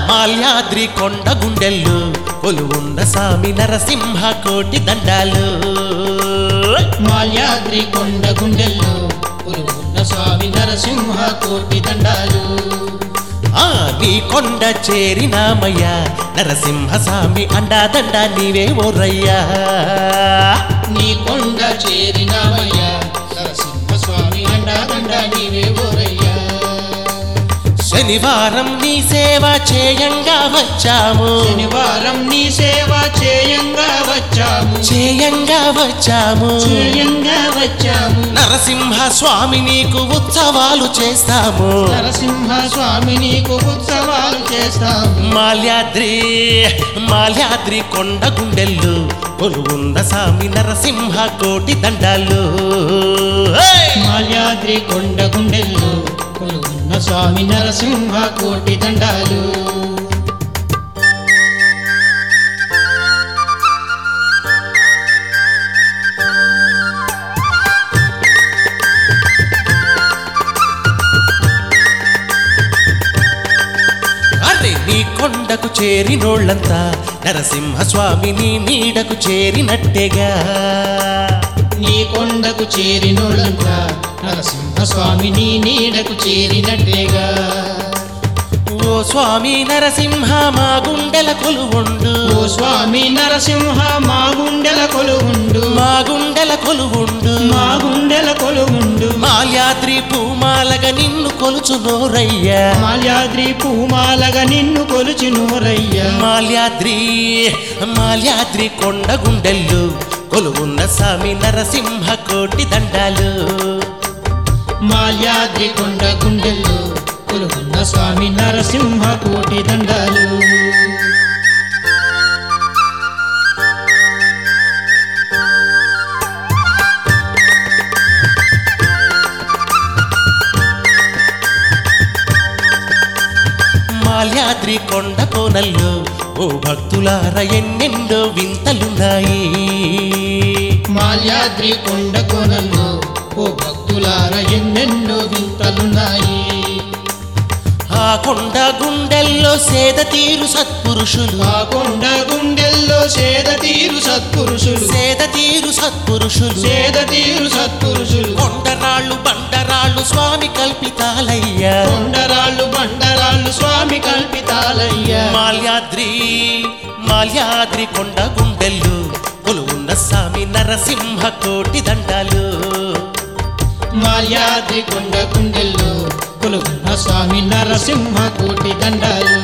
మాల్యాద్రి కొండ గుండెల్లు కొలువున్న స్వామి నరసింహ కోటి దండాలు మాల్యాద్రి కొండ గుండెల్లో ఉన్న స్వామి నరసింహ కోటి దండాలు ఆ నీ కొండ చేరినామయ్యా నరసింహ స్వామి అండాదండ నీవే ఓరయ్యా నీ కొండ చేరినామయ్యా నరసింహ స్వామి అండాదండ నీవే ఓరయ్యా శనివారం నీ సేవ చేయంగా వచ్చాము శనివారం నీ సేవ చేయంగా వచ్చాము చేయంగా వచ్చాము చేయంగా వచ్చాము నరసింహ స్వామి నీకు ఉత్సవాలు చేస్తాము నరసింహ స్వామి నీకు ఉత్సవాలు చేస్తాము మాల్యాద్రి మాల్యాద్రి కొండ గుండెల్లు కొలువున్న స్వామి నరసింహ కోటి దండాలు హే! మాల్యాద్రి కొండ గుండెల్లో కొలువున్న స్వామి నరసింహ కోటి దండాలు అరే నీ కొండకు చేరినోళ్ళంతా నరసింహ స్వామి నీ నీడకు చేరినట్టేగా నీ కొండకు చేరినోళ్ళంతా నరసింహ స్వామి నీ నీడకు చేరినట్టేగా ఓ స్వామి నరసింహ మా గుండెల కొలువుండు ఓ స్వామి నరసింహ మా గుండెల కొలువుండు మా గుండెల కొలువుండు మా గుండెల కొలువుండు మాల్యాద్రి పూమాలగా నిన్ను కొలుచునోరయ్యా మాల్యాద్రి పూమాలగా నిన్ను కొలుచి నూరయ్యా మాల్యాద్రి మాల్యాద్రి కొండ గుండెల్లు కొలువున్న స్వామి నరసింహ కోటి దండాలు మాల్యాద్రి కొండ గుండెల్లో కొలువున్న స్వామి నరసింహ కోటి దండాలు మాల్యాద్రి కొండ కోనల్లో ఓ భక్తులార ఎన్నెన్నో వింతలున్నాయి మాల్యాద్రి కొండ కోనల్లో ఓ భక్తులార ఎన్నెన్నో వింతలున్నాయి ఆ కొండ గుండెల్లో సేద తీరు సత్పురుషులు ఆ కొండ గుండెల్లో సేద తీరు సత్పురుషులు సేద తీరు సత్పురుషులు సేద తీరు సత్పురుషులు కొండరాళ్ళు బండరాళ్ళు స్వామి కల్పితాలయ్యా కొండరాళ్ళు బండరాళ్ళు స్వామి కల్పితాలయ్యా మాల్యాద్రి మాల్యాద్రి కొండ గుండెల్లు కొలువున్న స్వామి నరసింహ కోటి దండాలు మాల్యాద్రి కొండ గుండెల్లో కొలువున్న స్వామి నరసింహ కోటి దండాలు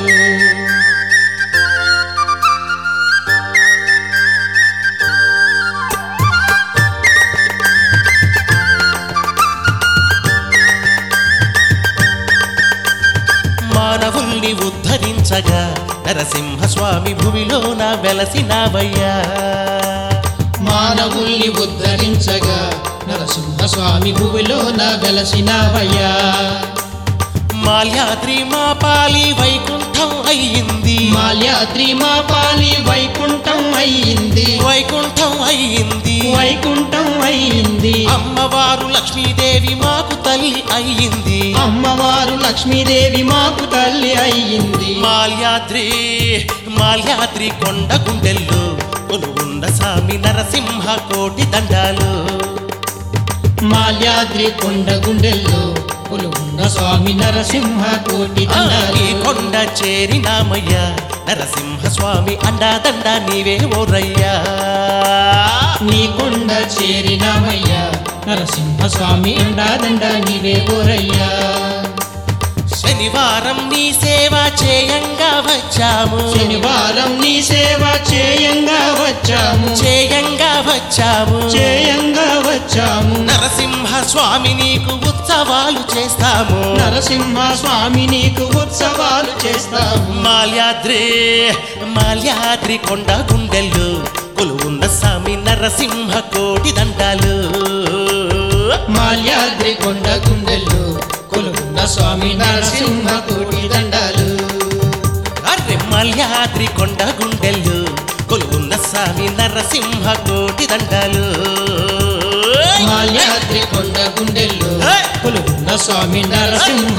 మానవుల్ని ఉద్ధరించగా నరసింహ స్వామి భూమిలోన వెలసినావయ్యా మానవుల్ని ఉద్ధరించగా నరసింహ స్వామి భూమిలోన వెలసినవయ్యా మాల్యాద్రి మా పాలి వైకుంఠం అయ్యింది మాల్యాద్రి మా పాలి వైకుంఠం అయ్యింది వైకుంఠం అయ్యింది వైకుంఠం అయ్యింది అమ్మవారు లక్ష్మీదేవి మాకు తల్లి అయ్యింది అమ్మవారు లక్ష్మీదేవి మాకు తల్లి అయ్యింది మాల్యాద్రి మాల్యాద్రి కొండ గుండెల్లో కొలువున్న స్వామి నరసింహ కోటి దండాలు మాల్యాద్రి కొండ గుండెల్లో కొలువున్న స్వామి నరసింహ కోటి ఆ, ఈ దండాలు కొండ చేరినామయ్యా నరసింహ స్వామి అండాదండ నీవే ఓరయ్యా నీ కొండ చేరినామయ్యా నరసింహ స్వామి అండాదండ నీవే ఓరయ్యా శనివారం నీ సేవ చేయంగా వచ్చాము శనివారం నీ సేవ చేయంగా వచ్చాము చేయంగా వచ్చాము చేయంగా వచ్చాము నరసింహ స్వామి నీకు ఉత్సవాలు చేస్తాము నరసింహ స్వామి నీకు ఉత్సవాలు చేస్తాము మాల్యాద్రి మాల్యాద్రి కొండ గుండెల్లు కొలువున్న స్వామి నరసింహ కోటి దండాలు మాల్యాద్రి కొండ గుండెల్లో కొలువున్న స్వామి నరసింహ కోటి దండాలు అర్రె మాల్యాద్రి కొండ గుండెల్లు కొలువున్న స్వామి నరసింహ కోటి దండాలు మాల్యాద్రి కొండ గుండెల్లో హే! కొలువున్న స్వామి నరసింహ